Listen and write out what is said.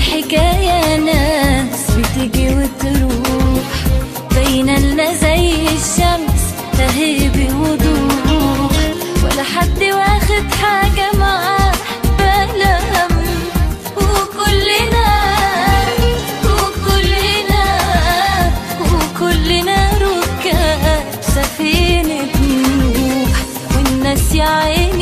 الحكاية ناس بتيجي وتروح باينة لنا زي الشمس اهي بوضوح ولا حد واخد حاجة معاه بلا هم وكلنا وكلنا وكلنا ركاب سفينة نوح والناس يا عيني